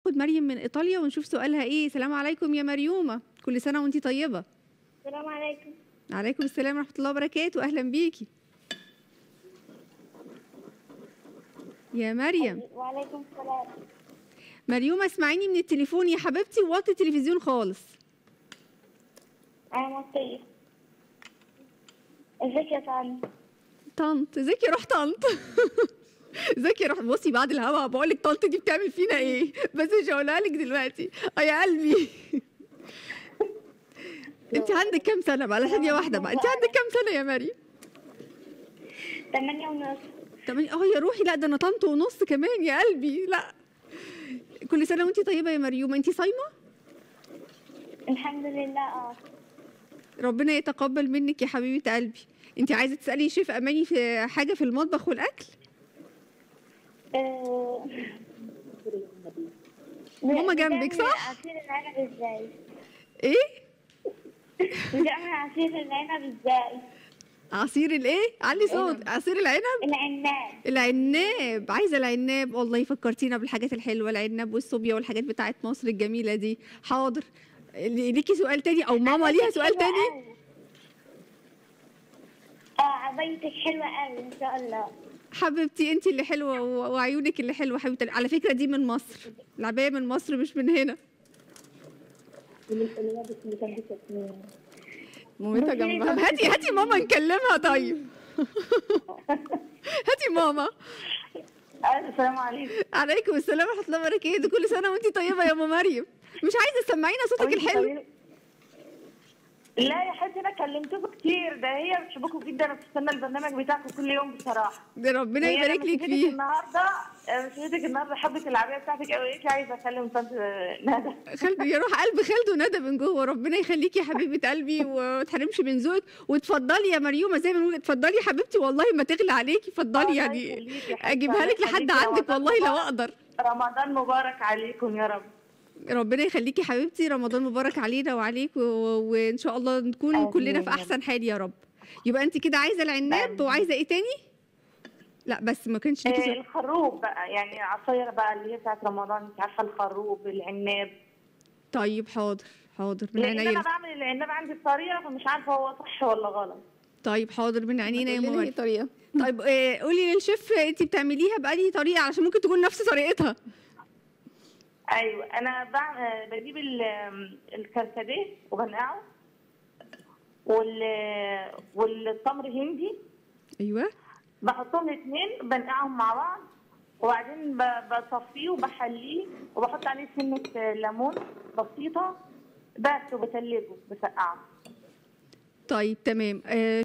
ناخد مريم من ايطاليا ونشوف سؤالها ايه سلام عليكم يا مريومه كل سنه وانت طيبه السلام عليكم عليكم السلام ورحمه الله وبركاته اهلا بيكي يا مريم وعليكم السلام مريومه اسمعيني من التليفون يا حبيبتي ووطي التلفزيون خالص أنا مصرية ازيك يا طنط طنط ازيك يا روح طنط ازيك يا روح بصي بعد الهوا بقول لك طنط دي بتعمل فينا ايه بس مش هقولها لك دلوقتي اه يا قلبي انت عندك كام سنه بقى لا ثانيه واحده بقى انت عندك كام سنه يا مريم تمانية ونص تمانية اه يا روحي لا ده انا طنط ونص كمان يا قلبي لا كل سنه وانت طيبه يا مريوم انت صايمه الحمد لله اه ربنا يتقبل منك يا حبيبه قلبي انت عايزه تسالي شيف اماني في حاجه في المطبخ والاكل آه، ماما جنبك، بتعمل صح؟ عصير العنب ازاي؟ ايه بتعمل عصير العنب ازاي؟ عصير الايه علي صوت عصير العنب العناب العناب عايزه العناب والله فكرتينا بالحاجات الحلوه العناب والصوبيا والحاجات بتاعت مصر الجميله دي حاضر لي- ليكي سؤال تاني او ماما ليها سؤال حلوة تاني أوي. اه عبايتك حلوة قوي ان شاء الله حبيبتي انت اللي حلوه و- وعيونك اللي حلوه حبيبتي على فكره دي من مصر العبايه من مصر مش من هنا مامتها جنبها هاتي هاتي ماما نكلمها طيب هاتي ماما السلام عليكم عليكم السلام ورحمه الله وبركاته كل سنه وانت طيبه يا ام مريم مش عايزه تسمعينا صوتك الحلو لا يا حبيبتي انا كلمتكم كتير ده هي بتحبكم جدا وبتستنى البرنامج بتاعكم كل يوم بصراحه ده ربنا هي يبارك لما لك شفتك فيه النهارده لما شفتك النهارده حبت العربيه بتاعتك قوي قالت لي عايزه اكلم طنط ندى خالد يا روح قلب خالد وندى من جوه ربنا يخليكي يا حبيبه قلبي وما تحرمش من ذوقك واتفضلي يا مريومه زي ما بنقول اتفضلي يا حبيبتي والله ما تغلى عليكي اتفضلي الله يعني يخليكي يا حبيبتي، اجيبها لك الله لحد يخليكي، عندك رمضان والله لو مبارك. اقدر رمضان مبارك عليكم يا رب ربنا يخليكي حبيبتي رمضان مبارك علينا وعليك و... وان شاء الله نكون آمين كلنا في يا رب. احسن حال يا رب يبقى انت كده عايزه العناب آمين. وعايزه ايه تاني لا بس ما كانش ليكي آه، سؤال. الخروب بقى يعني عصاير بقى اللي هي بتاعت رمضان انت عارفه الخروب العناب طيب حاضر حاضر من لان انا عينيا بعمل العناب عندي بطريقه فمش عارفه هو صح ولا غلط طيب حاضر من عينينا يا قولي لي ماما طريقه طيب آه، قولي للشيف انت بتعمليها بأنهي طريقه علشان ممكن تكون نفس طريقتها ايوه انا بع- بجيب ال- الكركديه وبنقعه وال والتمر هندي ايوه بحطهم الاثنين بنقعهم مع بعض وبعدين ب- بصفيه وبحليه وبحط عليه سنة ليمون بسيطة بس وبتلجه بسقعه طيب تمام آه،